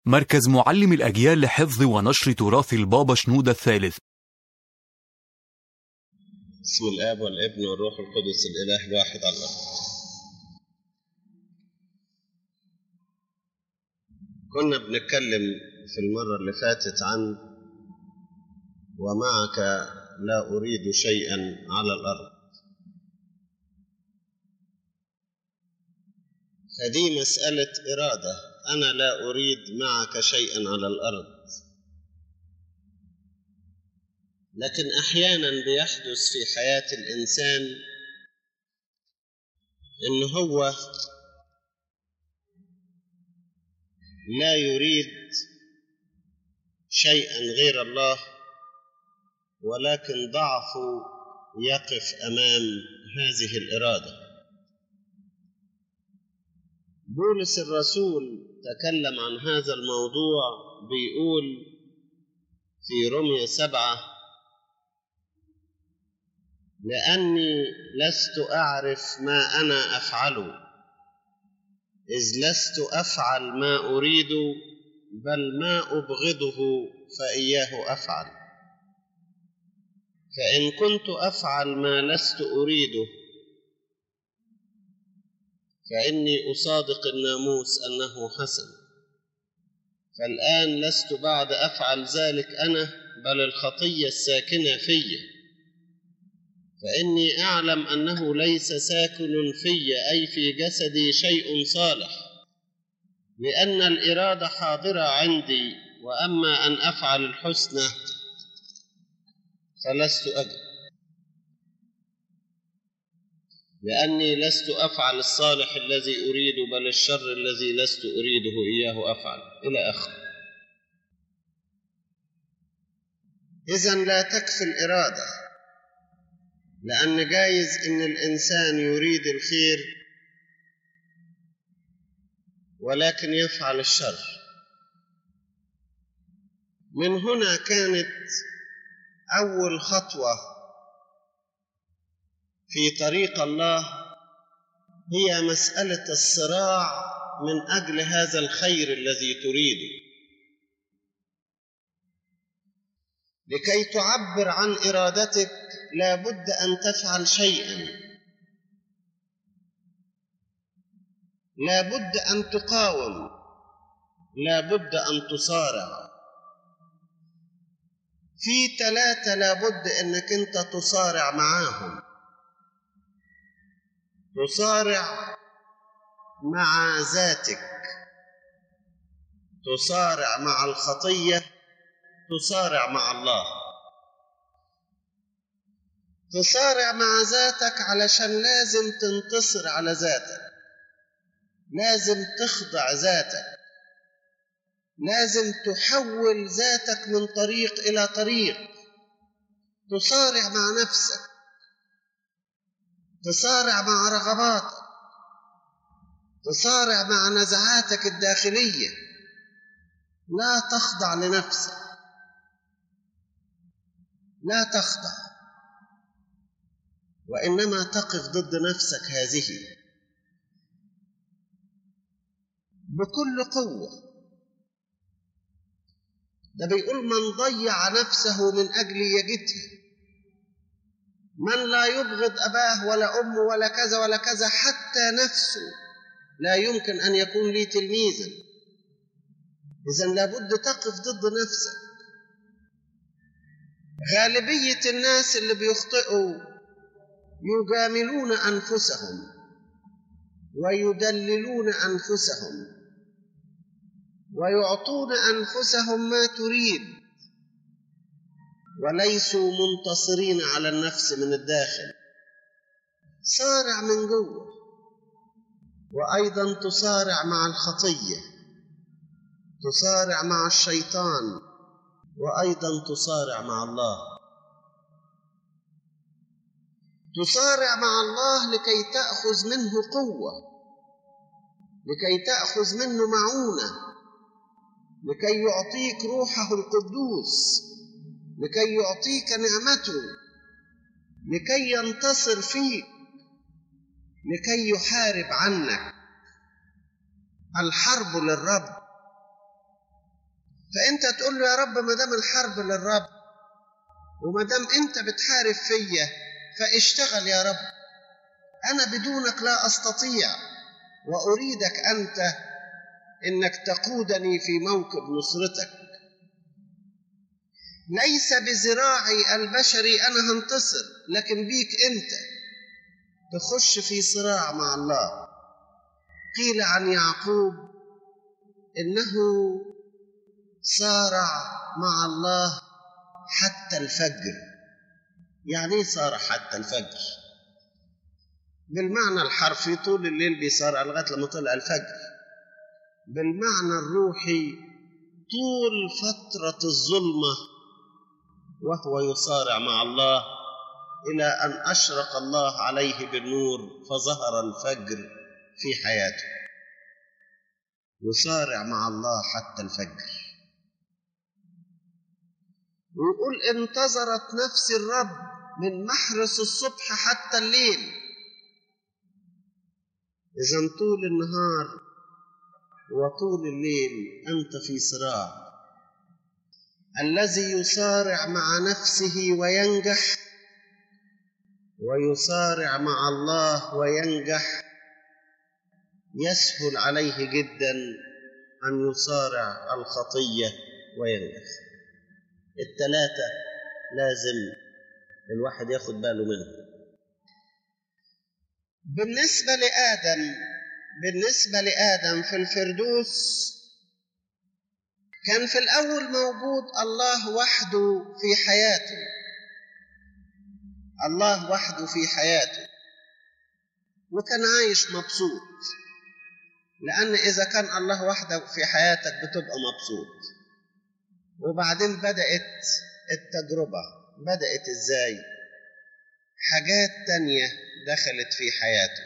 مركز معلم الأجيال لحفظ ونشر تراث البابا شنودة الثالث بسم الآب والابن والروح القدس الإله الواحد الله كنا بنتكلم في المرة اللي فاتت عن ومعك لا أريد شيئا على الأرض فدي مسألة إرادة أنا لا أريد معك شيئا على الأرض لكن أحيانا بيحدث في حياة الإنسان إن هو لا يريد شيئا غير الله ولكن ضعفه يقف أمام هذه الإرادة بولس الرسول تكلم عن هذا الموضوع بيقول في رمية سبعة لأني لست أعرف ما أنا أفعله إذ لست أفعل ما أريد بل ما أبغضه فإياه أفعل فإن كنت أفعل ما لست أريده فإني أصادق الناموس أنه حسن فالآن لست بعد أفعل ذلك أنا بل الخطية الساكنة في فإني أعلم أنه ليس ساكن في أي في جسدي شيء صالح لأن الإرادة حاضرة عندي وأما أن أفعل الحسنى فلست أجد لأني لست أفعل الصالح الذي أريد بل الشر الذي لست أريده إياه أفعل إلى آخره إذا لا تكفي الإرادة لأن جايز إن الإنسان يريد الخير ولكن يفعل الشر من هنا كانت أول خطوة في طريق الله هي مسألة الصراع من أجل هذا الخير الذي تريده لكي تعبر عن إرادتك لا بد أن تفعل شيئا لا بد أن تقاوم لا بد أن تصارع في ثلاثة لا بد أنك أنت تصارع معاهم تصارع مع ذاتك تصارع مع الخطيه تصارع مع الله تصارع مع ذاتك علشان لازم تنتصر على ذاتك لازم تخضع ذاتك لازم تحول ذاتك من طريق الى طريق تصارع مع نفسك تصارع مع رغباتك تصارع مع نزعاتك الداخليه لا تخضع لنفسك لا تخضع وانما تقف ضد نفسك هذه بكل قوه ده بيقول من ضيع نفسه من اجل يجدها من لا يبغض اباه ولا امه ولا كذا ولا كذا حتى نفسه لا يمكن ان يكون لي تلميذا اذا لابد تقف ضد نفسك غالبية الناس اللي بيخطئوا يجاملون أنفسهم ويدللون أنفسهم ويعطون أنفسهم ما تريد وليسوا منتصرين على النفس من الداخل صارع من جوه وأيضا تصارع مع الخطية تصارع مع الشيطان وايضا تصارع مع الله تصارع مع الله لكي تاخذ منه قوه لكي تاخذ منه معونه لكي يعطيك روحه القدوس لكي يعطيك نعمته لكي ينتصر فيك لكي يحارب عنك الحرب للرب فانت تقول له يا رب ما دام الحرب للرب وما دام انت بتحارب فيا فاشتغل يا رب انا بدونك لا استطيع واريدك انت انك تقودني في موكب نصرتك ليس بذراعي البشري انا هنتصر لكن بيك انت تخش في صراع مع الله قيل عن يعقوب انه صارع مع الله حتى الفجر يعني ايه صارع حتى الفجر بالمعنى الحرفي طول الليل بيصارع لغايه لما طلع الفجر بالمعنى الروحي طول فتره الظلمه وهو يصارع مع الله الى ان اشرق الله عليه بالنور فظهر الفجر في حياته يصارع مع الله حتى الفجر ويقول انتظرت نفسي الرب من محرس الصبح حتى الليل اذا طول النهار وطول الليل انت في صراع الذي يصارع مع نفسه وينجح ويصارع مع الله وينجح يسهل عليه جدا ان يصارع الخطيه وينجح الثلاثه لازم الواحد ياخد باله منهم بالنسبه لادم بالنسبه لادم في الفردوس كان في الاول موجود الله وحده في حياته الله وحده في حياته وكان عايش مبسوط لأن إذا كان الله وحده في حياتك بتبقى مبسوط وبعدين بدأت التجربة بدأت إزاي حاجات تانية دخلت في حياته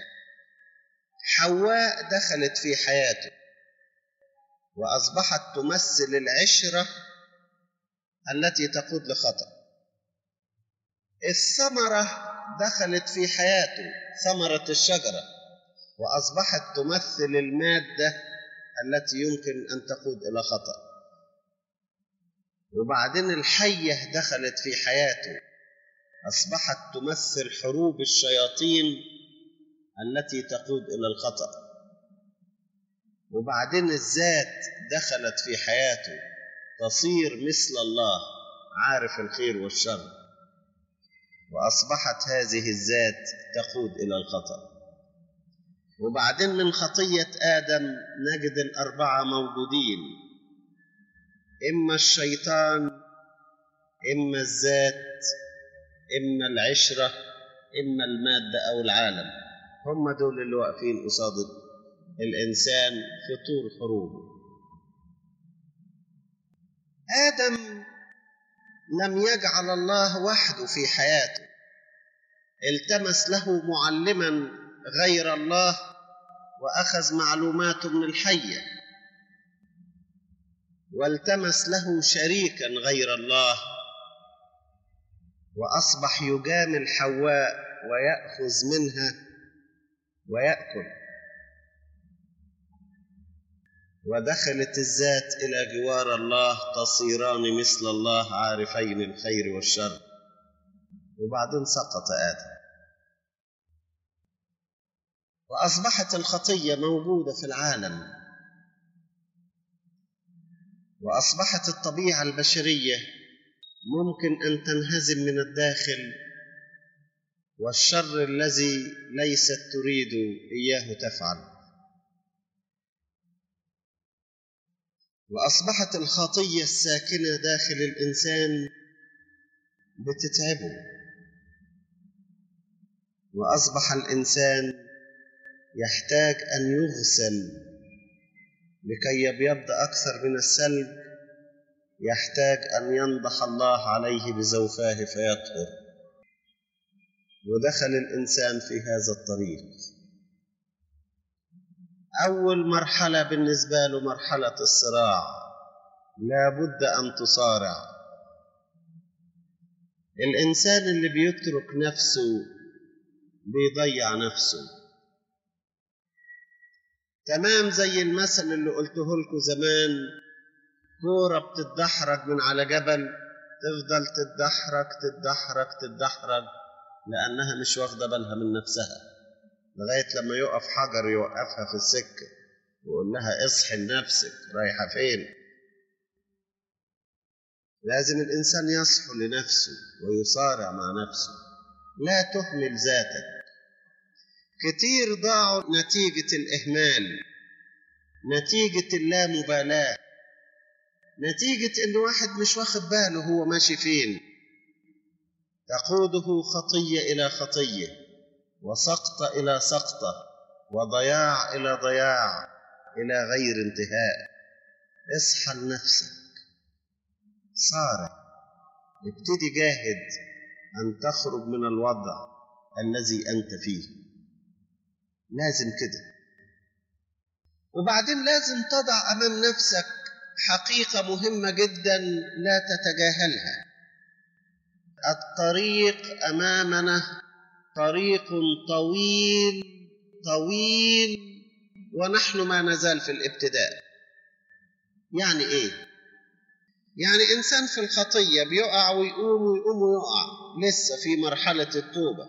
حواء دخلت في حياته وأصبحت تمثل العشرة التي تقود لخطأ الثمرة دخلت في حياته ثمرة الشجرة وأصبحت تمثل المادة التي يمكن أن تقود إلى خطأ وبعدين الحية دخلت في حياته أصبحت تمثل حروب الشياطين التي تقود إلى الخطأ وبعدين الذات دخلت في حياته تصير مثل الله عارف الخير والشر واصبحت هذه الذات تقود الى الخطا وبعدين من خطيه ادم نجد الاربعه موجودين اما الشيطان اما الذات اما العشره اما الماده او العالم هم دول اللي واقفين قصاد الانسان في طول حروبه ادم لم يجعل الله وحده في حياته التمس له معلما غير الله واخذ معلوماته من الحيه والتمس له شريكا غير الله واصبح يجامل حواء وياخذ منها وياكل ودخلت الذات الى جوار الله تصيران مثل الله عارفين الخير والشر وبعدين سقط ادم واصبحت الخطيه موجوده في العالم واصبحت الطبيعه البشريه ممكن ان تنهزم من الداخل والشر الذي ليست تريد اياه تفعل واصبحت الخطيه الساكنه داخل الانسان بتتعبه واصبح الانسان يحتاج ان يغسل لكي يبيض اكثر من الثلج يحتاج ان ينضح الله عليه بزوفاه فيطهر ودخل الانسان في هذا الطريق أول مرحلة بالنسبة له مرحلة الصراع لا بد أن تصارع الإنسان اللي بيترك نفسه بيضيع نفسه تمام زي المثل اللي قلته لكم زمان كورة بتتدحرج من على جبل تفضل تتدحرج تتدحرج تتدحرج لأنها مش واخدة بالها من نفسها لغاية لما يقف حجر يوقفها في السكة ويقول لها اصحي لنفسك رايحة فين لازم الإنسان يصحو لنفسه ويصارع مع نفسه لا تهمل ذاتك كتير ضاعوا نتيجة الإهمال نتيجة اللامبالاة نتيجة إن واحد مش واخد باله هو ماشي فين تقوده خطية إلى خطية وسقطة إلى سقطة وضياع إلى ضياع إلى غير انتهاء اصحى لنفسك صارع ابتدي جاهد أن تخرج من الوضع الذي أنت فيه لازم كده وبعدين لازم تضع أمام نفسك حقيقة مهمة جدا لا تتجاهلها الطريق أمامنا طريق طويل طويل ونحن ما نزال في الابتداء يعني ايه يعني انسان في الخطيه بيقع ويقوم ويقوم ويقع لسه في مرحله التوبه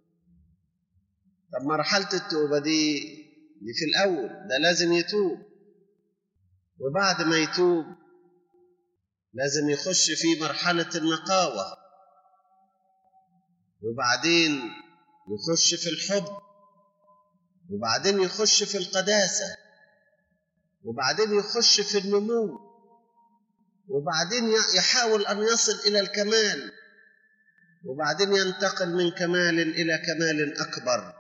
طب مرحله التوبه دي دي في الاول ده لازم يتوب وبعد ما يتوب لازم يخش في مرحله النقاوه وبعدين يخش في الحب وبعدين يخش في القداسة وبعدين يخش في النمو وبعدين يحاول أن يصل إلى الكمال وبعدين ينتقل من كمال إلى كمال أكبر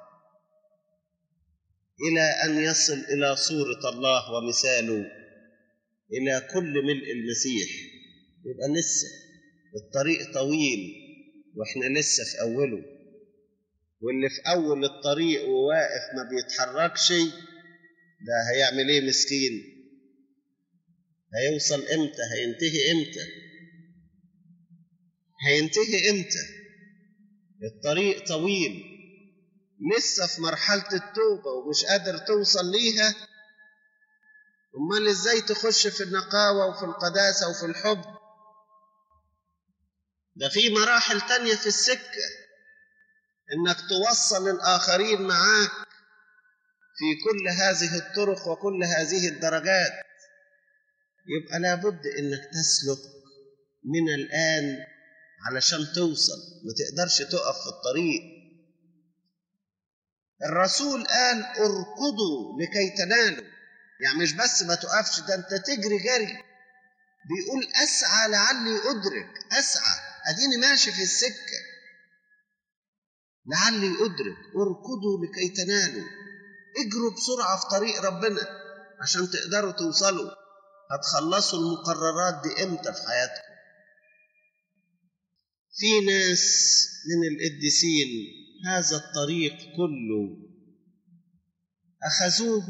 إلى أن يصل إلى صورة الله ومثاله إلى كل ملء المسيح يبقى لسه الطريق طويل وإحنا لسه في أوله واللي في أول الطريق وواقف ما بيتحركش ده هيعمل إيه مسكين هيوصل إمتى هينتهي إمتى هينتهي إمتى الطريق طويل لسه في مرحلة التوبة ومش قادر توصل ليها أمال إزاي تخش في النقاوة وفي القداسة وفي الحب ده في مراحل تانية في السكة انك توصل الاخرين معاك في كل هذه الطرق وكل هذه الدرجات يبقى لابد انك تسلك من الان علشان توصل ما تقدرش تقف في الطريق الرسول قال اركضوا لكي تنالوا يعني مش بس ما تقفش ده انت تجري جري بيقول اسعى لعلي ادرك اسعى اديني ماشي في السكه لعلي أدرك اركضوا لكي تنالوا اجروا بسرعة في طريق ربنا عشان تقدروا توصلوا هتخلصوا المقررات دي امتى في حياتكم في ناس من القديسين هذا الطريق كله أخذوه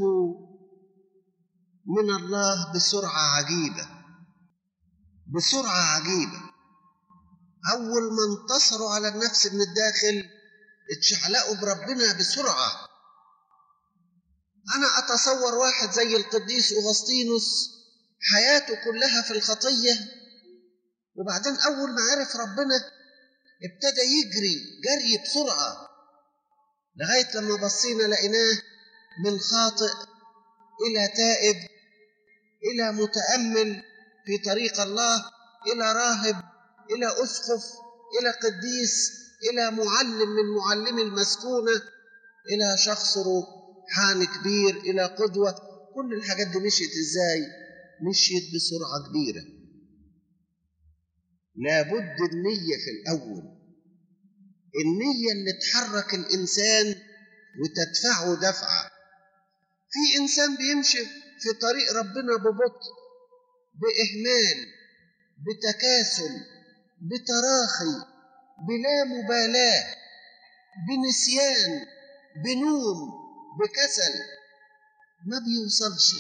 من الله بسرعة عجيبة بسرعة عجيبة أول ما انتصروا على النفس من الداخل اتشعلقوا بربنا بسرعة أنا أتصور واحد زي القديس أغسطينوس حياته كلها في الخطية وبعدين أول ما عرف ربنا ابتدى يجري جري بسرعة لغاية لما بصينا لقيناه من خاطئ إلى تائب إلى متأمل في طريق الله إلى راهب إلى أسقف إلى قديس إلى معلم من معلمي المسكونة إلى شخص روحاني كبير إلى قدوة كل الحاجات دي مشيت إزاي؟ مشيت بسرعة كبيرة لابد النية في الأول النية اللي تحرك الإنسان وتدفعه دفعة في إنسان بيمشي في طريق ربنا ببطء بإهمال بتكاسل بتراخي بلا مبالاة بنسيان بنوم بكسل ما بيوصلش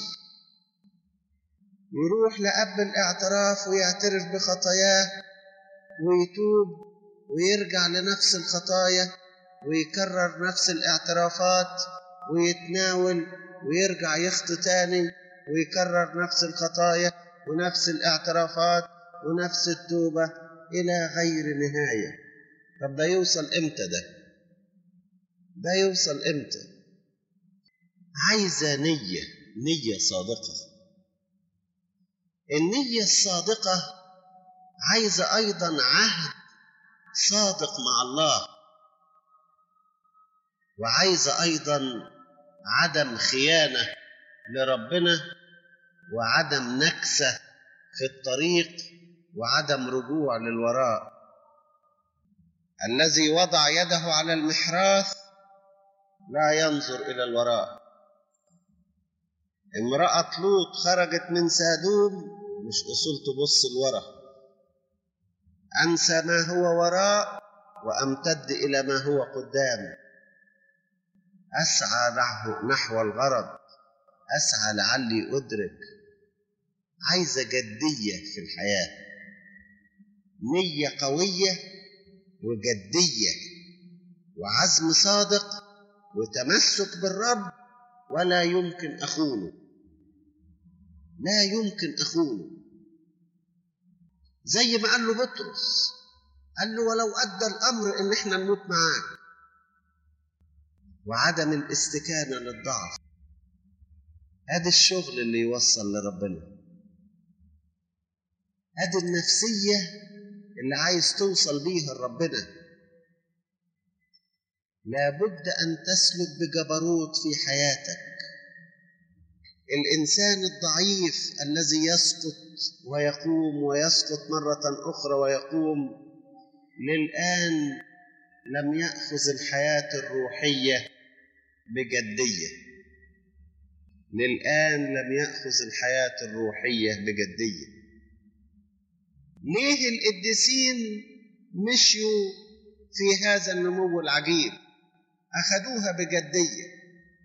يروح لأب الاعتراف ويعترف بخطاياه ويتوب ويرجع لنفس الخطايا ويكرر نفس الاعترافات ويتناول ويرجع يخطي تاني ويكرر نفس الخطايا ونفس الاعترافات ونفس التوبة إلى غير نهاية طب ده يوصل إمتى ده؟ ده يوصل إمتى؟ عايزة نية نية صادقة النية الصادقة عايزة أيضا عهد صادق مع الله وعايزة أيضا عدم خيانة لربنا وعدم نكسة في الطريق وعدم رجوع للوراء الذي وضع يده على المحراث لا ينظر إلى الوراء امرأة لوط خرجت من سادوم مش أصول تبص لورا أنسى ما هو وراء وأمتد إلى ما هو قدام أسعى نحو, نحو الغرض أسعى لعلي أدرك عايزة جدية في الحياة نية قوية وجدية وعزم صادق وتمسك بالرب ولا يمكن أخونه لا يمكن أخونه زي ما قال له بطرس قال له ولو أدى الأمر إن إحنا نموت معاك وعدم الاستكانة للضعف هذا الشغل اللي يوصل لربنا هذه النفسية اللي عايز توصل بيها لربنا لابد أن تسلك بجبروت في حياتك الإنسان الضعيف الذي يسقط ويقوم ويسقط مرة أخرى ويقوم للآن لم يأخذ الحياة الروحية بجدية للآن لم يأخذ الحياة الروحية بجدية ليه القديسين مشيوا في هذا النمو العجيب أخذوها بجدية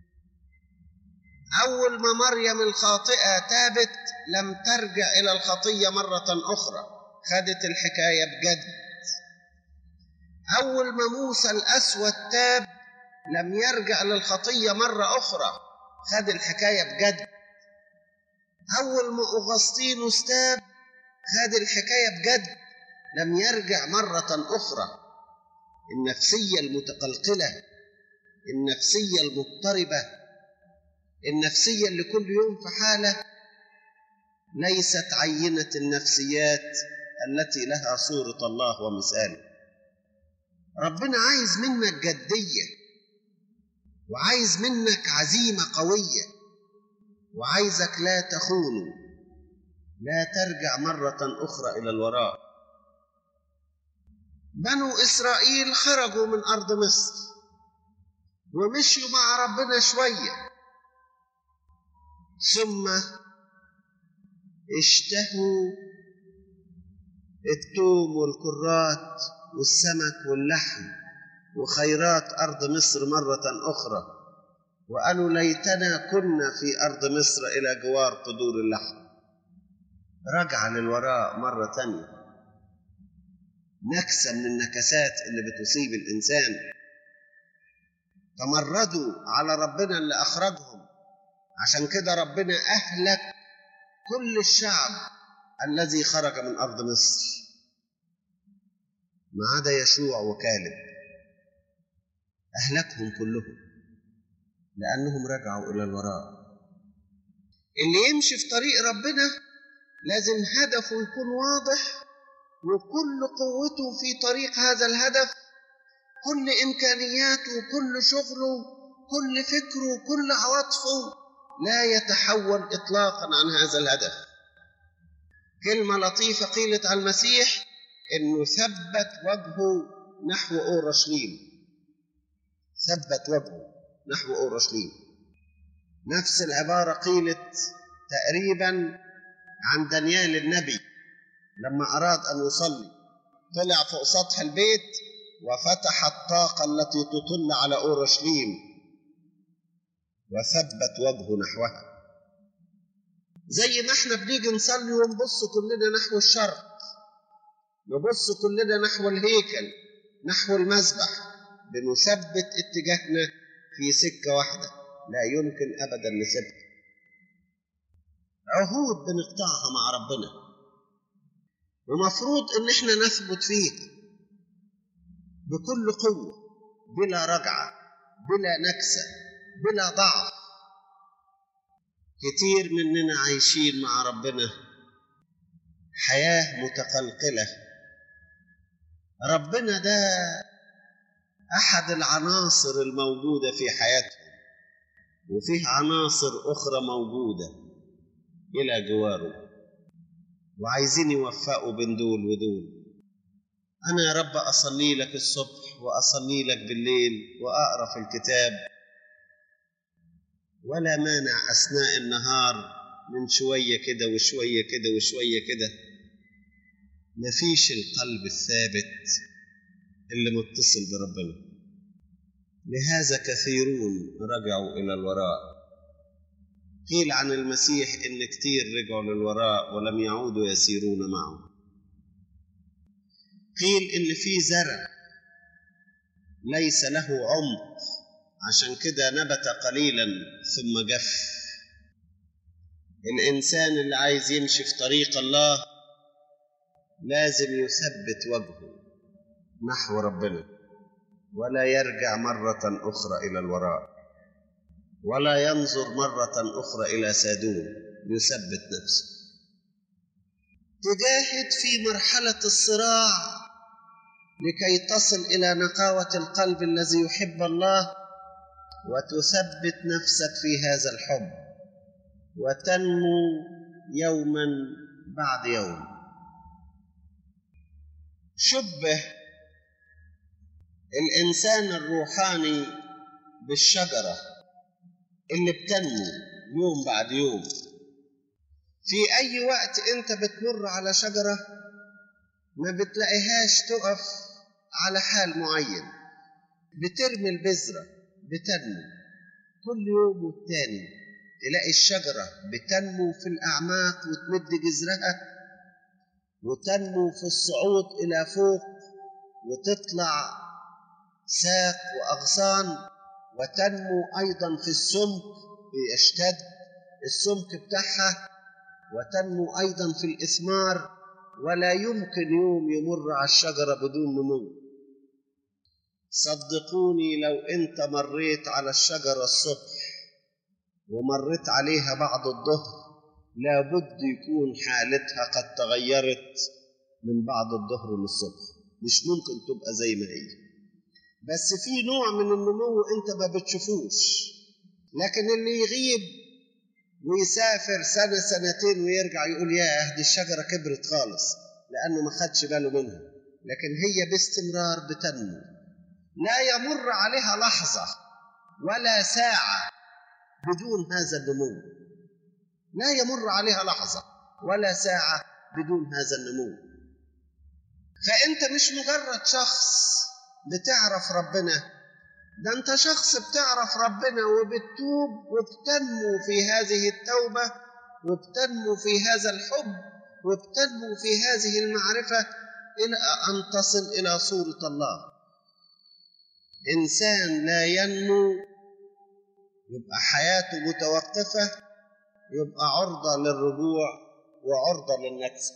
أول ما مريم الخاطئة تابت لم ترجع إلى الخطية مرة أخرى خدت الحكاية بجد أول ما موسى الأسود تاب لم يرجع للخطية مرة أخرى خد الحكاية بجد أول ما أغسطينوس تاب خد الحكاية بجد لم يرجع مرة أخرى النفسية المتقلقلة النفسية المضطربة النفسية اللي كل يوم في حالة ليست عينة النفسيات التي لها صورة الله ومثاله ربنا عايز منك جدية وعايز منك عزيمة قوية وعايزك لا تخونه لا ترجع مرة أخرى إلى الوراء بنو إسرائيل خرجوا من أرض مصر ومشيوا مع ربنا شوية ثم اشتهوا التوم والكرات والسمك واللحم وخيرات أرض مصر مرة أخرى وقالوا ليتنا كنا في أرض مصر إلى جوار قدور اللحم رجع للوراء مرة ثانية نكسة من النكسات اللي بتصيب الإنسان تمردوا على ربنا اللي أخرجهم عشان كده ربنا أهلك كل الشعب الذي خرج من أرض مصر ما عدا يشوع وكالب أهلكهم كلهم لأنهم رجعوا إلى الوراء اللي يمشي في طريق ربنا لازم هدفه يكون واضح وكل قوته في طريق هذا الهدف كل إمكانياته كل شغله كل فكره كل عواطفه لا يتحول إطلاقا عن هذا الهدف كلمة لطيفة قيلت عن المسيح إنه ثبت وجهه نحو أورشليم ثبت وجهه نحو أورشليم نفس العبارة قيلت تقريبا عن دانيال النبي لما أراد أن يصلي طلع فوق سطح البيت وفتح الطاقة التي تطل على أورشليم وثبت وجهه نحوها زي ما احنا بنيجي نصلي ونبص كلنا نحو الشرق نبص كلنا نحو الهيكل نحو المذبح بنثبت اتجاهنا في سكة واحدة لا يمكن أبدا نسيبها عهود بنقطعها مع ربنا ومفروض ان احنا نثبت فيها بكل قوة بلا رجعة بلا نكسة بلا ضعف كتير مننا عايشين مع ربنا حياة متقلقلة ربنا ده أحد العناصر الموجودة في حياتهم وفيه عناصر أخرى موجودة إلى جواره وعايزين يوفقوا بين دول ودول أنا يا رب أصلي لك الصبح وأصلي لك بالليل وأقرأ في الكتاب ولا مانع أثناء النهار من شوية كده وشوية كده وشوية كده مفيش القلب الثابت اللي متصل بربنا لهذا كثيرون رجعوا إلى الوراء قيل عن المسيح إن كتير رجعوا للوراء ولم يعودوا يسيرون معه قيل إن في زرع ليس له عمق عشان كده نبت قليلا ثم جف الإنسان اللي عايز يمشي في طريق الله لازم يثبت وجهه نحو ربنا ولا يرجع مرة أخرى إلى الوراء ولا ينظر مرة أخرى إلى سادوم يثبت نفسه تجاهد في مرحلة الصراع لكي تصل إلى نقاوة القلب الذي يحب الله وتثبت نفسك في هذا الحب وتنمو يوما بعد يوم شبه الإنسان الروحاني بالشجرة اللي بتنمو يوم بعد يوم في أي وقت أنت بتمر على شجرة ما بتلاقيهاش تقف على حال معين بترمي البذرة بتنمو كل يوم والتاني تلاقي الشجرة بتنمو في الأعماق وتمد جذرها وتنمو في الصعود إلى فوق وتطلع ساق وأغصان وتنمو أيضا في السمك بيشتد السمك بتاعها وتنمو أيضا في الإثمار ولا يمكن يوم يمر على الشجرة بدون نمو صدقوني لو أنت مريت على الشجرة الصبح ومريت عليها بعد الظهر لابد يكون حالتها قد تغيرت من بعد الظهر للصبح مش ممكن تبقى زي ما هي بس في نوع من النمو انت ما بتشوفوش لكن اللي يغيب ويسافر سنة سنتين ويرجع يقول ياه دي الشجرة كبرت خالص لأنه ما خدش باله منها لكن هي باستمرار بتنمو لا يمر عليها لحظة ولا ساعة بدون هذا النمو لا يمر عليها لحظة ولا ساعة بدون هذا النمو فأنت مش مجرد شخص بتعرف ربنا ده أنت شخص بتعرف ربنا وبتتوب وبتنمو في هذه التوبة وبتنمو في هذا الحب وبتنمو في هذه المعرفة إلى أن تصل إلى صورة الله إنسان لا ينمو يبقى حياته متوقفة يبقى عرضة للرجوع وعرضة للنكسة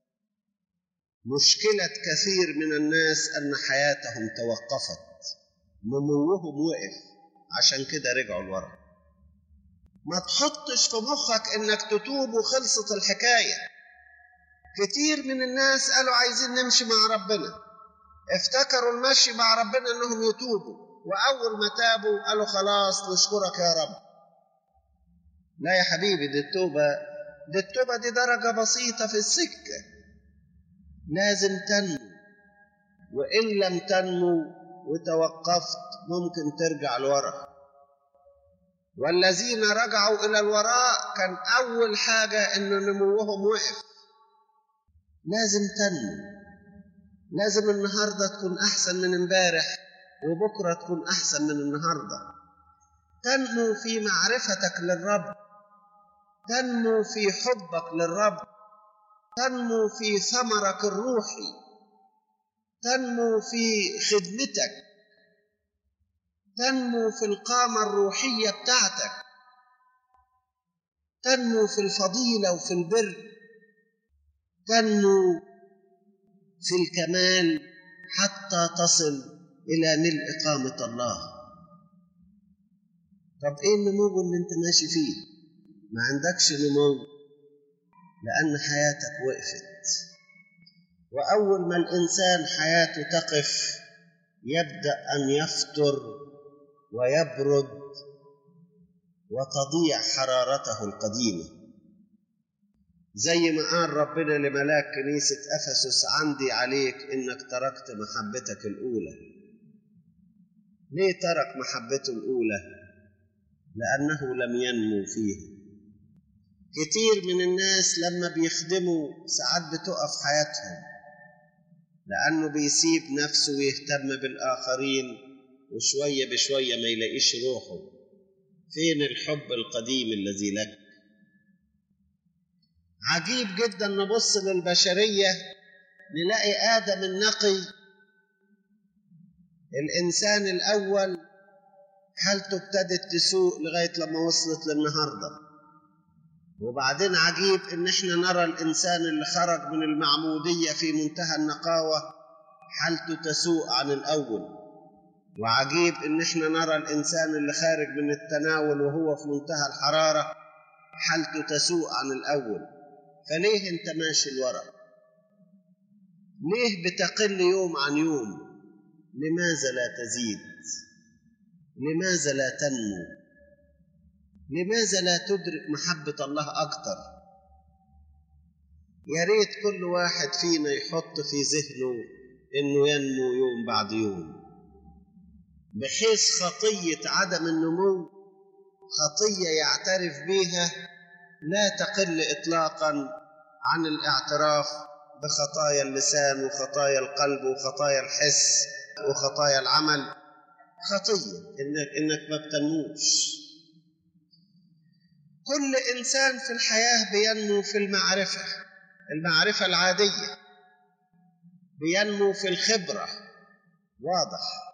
مشكلة كثير من الناس أن حياتهم توقفت نموهم وقف عشان كده رجعوا لورا ما تحطش في مخك انك تتوب وخلصت الحكاية كتير من الناس قالوا عايزين نمشي مع ربنا افتكروا المشي مع ربنا انهم يتوبوا واول ما تابوا قالوا خلاص نشكرك يا رب لا يا حبيبي دي التوبة دي التوبة دي درجة بسيطة في السكة لازم تنمو وإن لم تنمو وتوقفت ممكن ترجع لورا والذين رجعوا إلى الوراء كان أول حاجة إن نموهم وقف لازم تنمو لازم النهاردة تكون أحسن من امبارح وبكرة تكون أحسن من النهاردة تنمو في معرفتك للرب تنمو في حبك للرب تنمو في ثمرك الروحي تنمو في خدمتك تنمو في القامة الروحية بتاعتك تنمو في الفضيلة وفي البر تنمو في الكمال حتى تصل إلى ملء إقامة الله طب إيه النمو اللي أنت ماشي فيه؟ ما عندكش نمو لأن حياتك وقفت وأول ما الإنسان حياته تقف يبدأ أن يفتر ويبرد وتضيع حرارته القديمة زي ما قال ربنا لملاك كنيسة أفسس عندي عليك إنك تركت محبتك الأولى ليه ترك محبته الأولى؟ لأنه لم ينمو فيها كتير من الناس لما بيخدموا ساعات بتقف حياتهم لأنه بيسيب نفسه ويهتم بالآخرين وشوية بشوية ما يلاقيش روحه فين الحب القديم الذي لك عجيب جدا نبص للبشرية نلاقي آدم النقي الإنسان الأول حالته ابتدت تسوء لغاية لما وصلت للنهاردة وبعدين عجيب إن إحنا نرى الإنسان اللي خرج من المعمودية في منتهى النقاوة حالته تسوء عن الأول وعجيب إن إحنا نرى الإنسان اللي خارج من التناول وهو في منتهى الحرارة حالته تسوء عن الأول فليه أنت ماشي لورا؟ ليه بتقل يوم عن يوم؟ لماذا لا تزيد؟ لماذا لا تنمو؟ لماذا لا تدرك محبة الله أكثر؟ يا ريت كل واحد فينا يحط في ذهنه إنه ينمو يوم بعد يوم بحيث خطية عدم النمو خطية يعترف بها لا تقل إطلاقا عن الاعتراف بخطايا اللسان وخطايا القلب وخطايا الحس وخطايا العمل خطية إنك, إنك ما بتنموش كل إنسان في الحياة بينمو في المعرفة المعرفة العادية بينمو في الخبرة واضح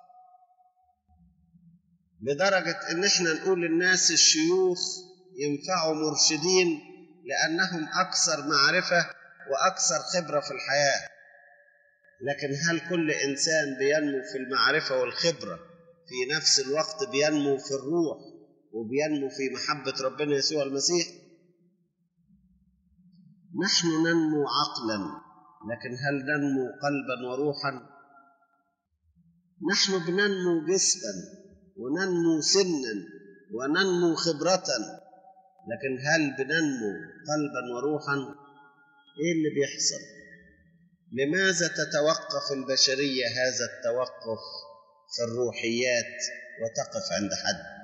لدرجة إن إحنا نقول للناس الشيوخ ينفعوا مرشدين لأنهم أكثر معرفة وأكثر خبرة في الحياة لكن هل كل إنسان بينمو في المعرفة والخبرة في نفس الوقت بينمو في الروح وبينمو في محبة ربنا يسوع المسيح نحن ننمو عقلا لكن هل ننمو قلبا وروحا نحن بننمو جسما وننمو سنا وننمو خبرة لكن هل بننمو قلبا وروحا ايه اللي بيحصل لماذا تتوقف البشرية هذا التوقف في الروحيات وتقف عند حد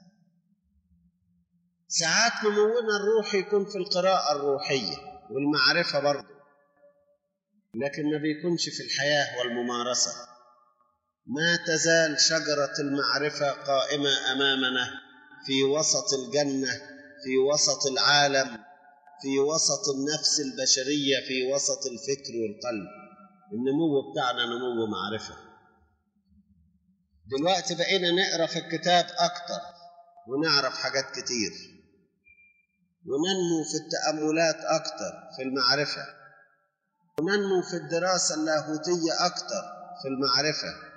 ساعات نمونا الروحي يكون في القراءة الروحية والمعرفة برضه لكن ما بيكونش في الحياة والممارسة ما تزال شجرة المعرفة قائمة أمامنا في وسط الجنة في وسط العالم في وسط النفس البشرية في وسط الفكر والقلب النمو بتاعنا نمو معرفة دلوقتي بقينا نقرا في الكتاب أكتر ونعرف حاجات كتير وننمو في التأملات أكتر في المعرفة وننمو في الدراسة اللاهوتية أكتر في المعرفة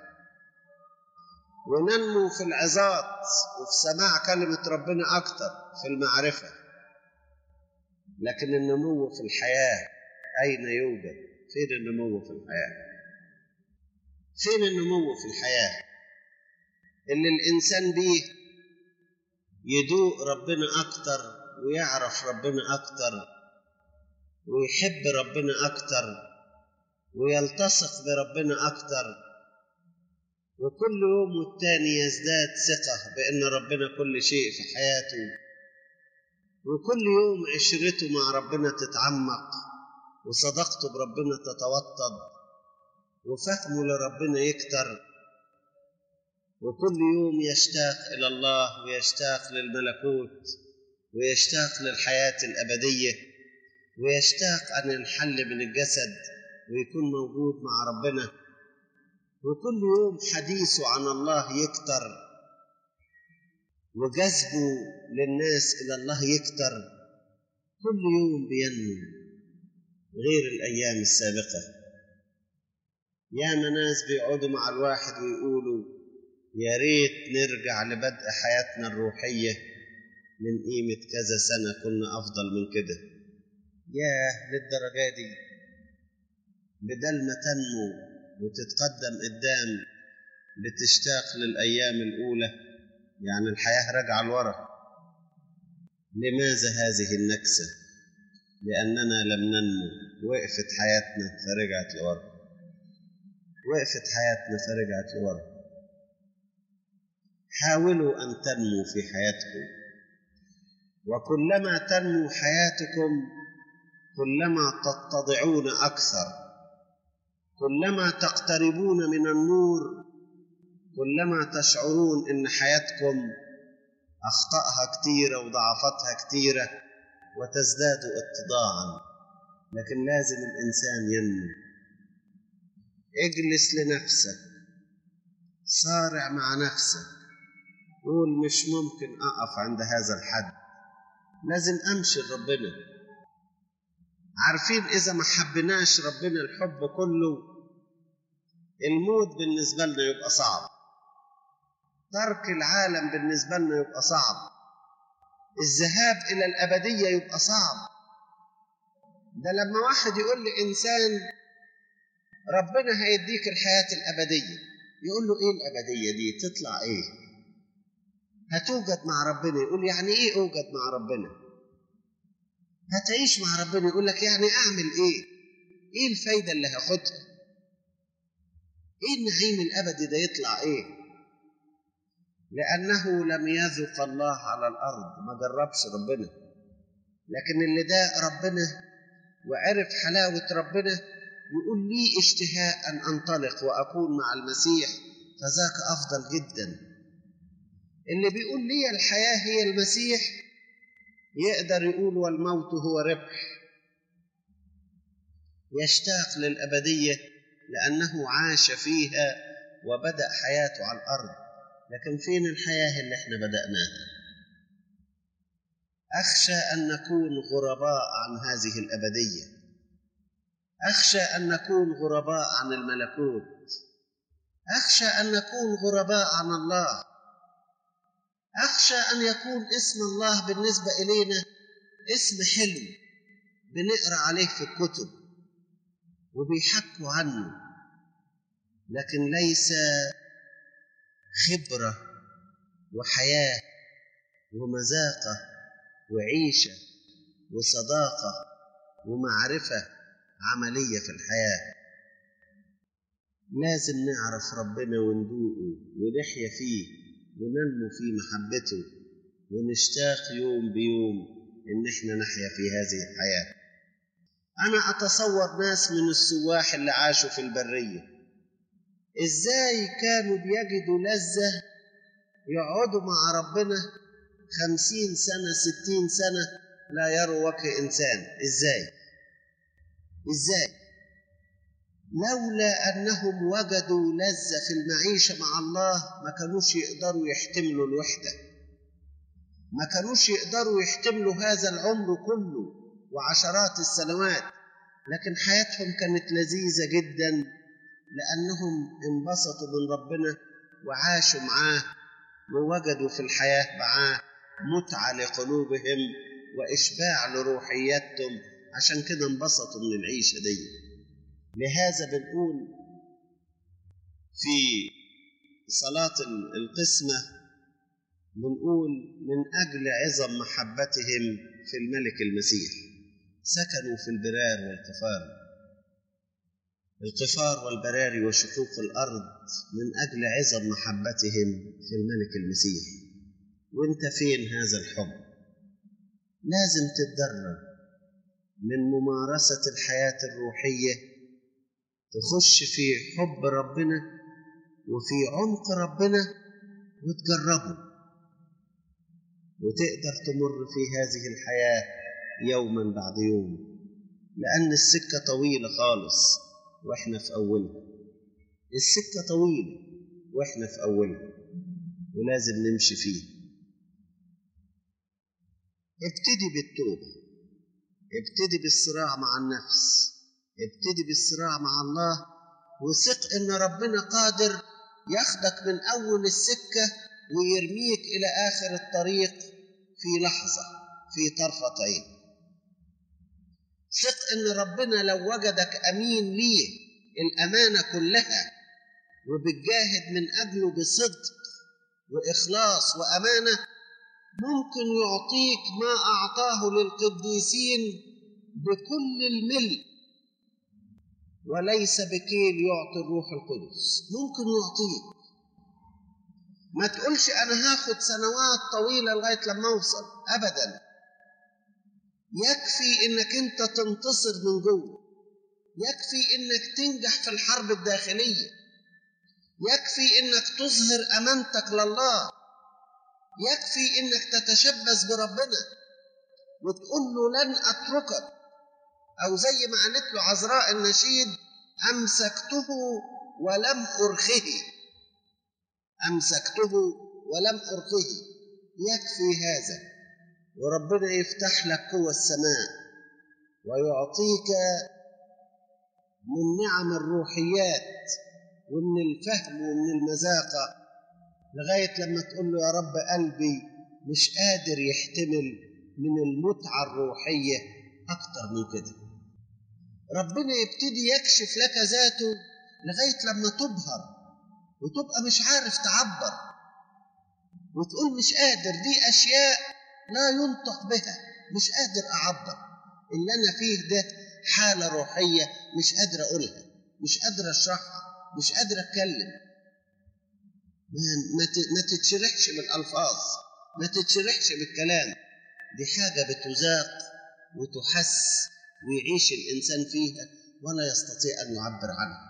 وننمو في العظات وفي سماع كلمة ربنا أكتر في المعرفة لكن النمو في الحياة أين يوجد؟ فين النمو في الحياة؟ فين النمو في الحياة؟ اللي الإنسان بيه يدوق ربنا أكتر ويعرف ربنا أكتر ويحب ربنا أكتر ويلتصق بربنا أكتر وكل يوم والتاني يزداد ثقة بأن ربنا كل شيء في حياته وكل يوم عشرته مع ربنا تتعمق وصداقته بربنا تتوطد وفهمه لربنا يكتر وكل يوم يشتاق إلى الله ويشتاق للملكوت ويشتاق للحياة الأبدية ويشتاق أن ينحل من الجسد ويكون موجود مع ربنا وكل يوم حديثه عن الله يكتر وجذبه للناس إلى الله يكتر كل يوم بينمو غير الأيام السابقة ياما ناس بيقعدوا مع الواحد ويقولوا يا ريت نرجع لبدء حياتنا الروحية من قيمة كذا سنة كنا أفضل من كده ياه للدرجة دي بدل ما تنمو وتتقدم قدام بتشتاق للأيام الأولى يعني الحياة راجعة لورا لماذا هذه النكسة؟ لأننا لم ننمو وقفت حياتنا فرجعت لورا وقفت حياتنا فرجعت لورا حاولوا أن تنمو في حياتكم وكلما تنمو حياتكم كلما تتضعون أكثر كلما تقتربون من النور كلما تشعرون ان حياتكم اخطاها كثيره وضعفاتها كثيره وتزداد اتضاعا لكن لازم الانسان ينمو اجلس لنفسك صارع مع نفسك قول مش ممكن اقف عند هذا الحد لازم امشي لربنا عارفين اذا ما حبيناش ربنا الحب كله الموت بالنسبه لنا يبقى صعب ترك العالم بالنسبة لنا يبقى صعب الذهاب إلى الأبدية يبقى صعب ده لما واحد يقول لإنسان ربنا هيديك الحياة الأبدية يقول له إيه الأبدية دي تطلع إيه هتوجد مع ربنا يقول يعني إيه أوجد مع ربنا هتعيش مع ربنا يقول لك يعني أعمل إيه إيه الفايدة اللي هاخدها إيه النعيم الأبدي ده يطلع إيه لأنه لم يذق الله على الأرض ما جربش ربنا لكن اللي ده ربنا وعرف حلاوة ربنا يقول لي اشتهاء أن أنطلق وأكون مع المسيح فذاك أفضل جدا اللي بيقول لي الحياة هي المسيح يقدر يقول والموت هو ربح يشتاق للأبدية لأنه عاش فيها وبدأ حياته على الأرض لكن فين الحياة اللي احنا بدأناها أخشى أن نكون غرباء عن هذه الأبدية أخشى أن نكون غرباء عن الملكوت أخشى أن نكون غرباء عن الله أخشى أن يكون اسم الله بالنسبة إلينا اسم حلو بنقرأ عليه في الكتب وبيحكوا عنه لكن ليس خبرة وحياة ومذاقة وعيشة وصداقة ومعرفة عملية في الحياة لازم نعرف ربنا وندوقه ونحيا فيه وننمو في محبته ونشتاق يوم بيوم إن إحنا نحيا في هذه الحياة أنا أتصور ناس من السواح اللي عاشوا في البرية إزاي كانوا بيجدوا لذة يقعدوا مع ربنا خمسين سنة ستين سنة لا يروا وجه إنسان إزاي إزاي لولا أنهم وجدوا لذة في المعيشة مع الله ما كانوش يقدروا يحتملوا الوحدة ما كانوش يقدروا يحتملوا هذا العمر كله وعشرات السنوات لكن حياتهم كانت لذيذة جدا لأنهم انبسطوا من ربنا وعاشوا معاه ووجدوا في الحياة معاه متعة لقلوبهم وإشباع لروحياتهم عشان كده انبسطوا من العيشة دي لهذا بنقول في صلاة القسمة بنقول من أجل عظم محبتهم في الملك المسيح سكنوا في البرار والقفار القفار والبراري وشقوق الأرض من أجل عظم محبتهم في الملك المسيح وانت فين هذا الحب لازم تتدرب من ممارسة الحياة الروحية تخش في حب ربنا وفي عمق ربنا وتجربه وتقدر تمر في هذه الحياة يوما بعد يوم لأن السكة طويلة خالص وإحنا في أولها السكة طويلة وإحنا في أولها ولازم نمشي فيه ابتدي بالتوبة ابتدي بالصراع مع النفس ابتدي بالصراع مع الله وثق ان ربنا قادر ياخدك من اول السكه ويرميك الى اخر الطريق في لحظه في طرفه عين ثق ان ربنا لو وجدك امين ليه الامانه كلها وبتجاهد من اجله بصدق واخلاص وامانه ممكن يعطيك ما اعطاه للقديسين بكل الملء وليس بكيل يعطي الروح القدس ممكن يعطيك ما تقولش انا هاخد سنوات طويله لغايه لما اوصل ابدا يكفي انك انت تنتصر من جوه يكفي انك تنجح في الحرب الداخليه يكفي انك تظهر امانتك لله يكفي انك تتشبث بربنا وتقول له لن اتركك او زي ما قالت له عذراء النشيد امسكته ولم ارخه امسكته ولم ارخه يكفي هذا وربنا يفتح لك قوى السماء ويعطيك من نعم الروحيات ومن الفهم ومن المذاقه لغايه لما تقول له يا رب قلبي مش قادر يحتمل من المتعه الروحيه اكتر من كده ربنا يبتدي يكشف لك ذاته لغايه لما تبهر وتبقى مش عارف تعبر وتقول مش قادر دي اشياء لا ينطق بها مش قادر اعبر اللي انا فيه ده حاله روحيه مش قادر اقولها مش قادر اشرحها مش قادر اتكلم ما تتشرحش بالالفاظ ما تتشرحش بالكلام دي حاجه بتذاق وتحس ويعيش الانسان فيها ولا يستطيع ان يعبر عنها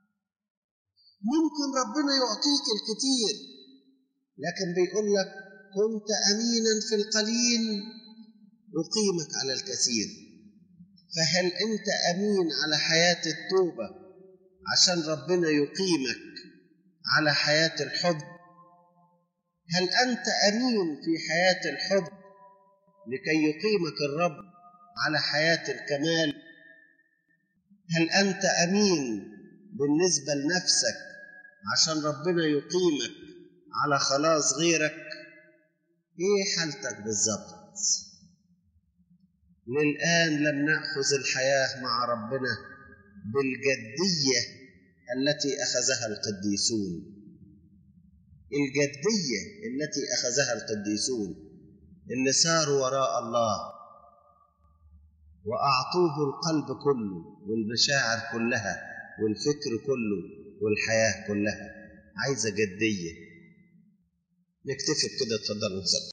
ممكن ربنا يعطيك الكثير لكن بيقول لك كنت امينا في القليل اقيمك على الكثير فهل انت امين على حياه التوبه عشان ربنا يقيمك على حياه الحب هل انت امين في حياه الحب لكي يقيمك الرب على حياه الكمال هل انت امين بالنسبه لنفسك عشان ربنا يقيمك على خلاص غيرك ايه حالتك بالظبط للان لم ناخذ الحياه مع ربنا بالجديه التي اخذها القديسون الجديه التي اخذها القديسون اللي ساروا وراء الله واعطوه القلب كله والمشاعر كلها والفكر كله والحياه كلها عايزه جديه نكتفي بكده اتفضلوا نصلي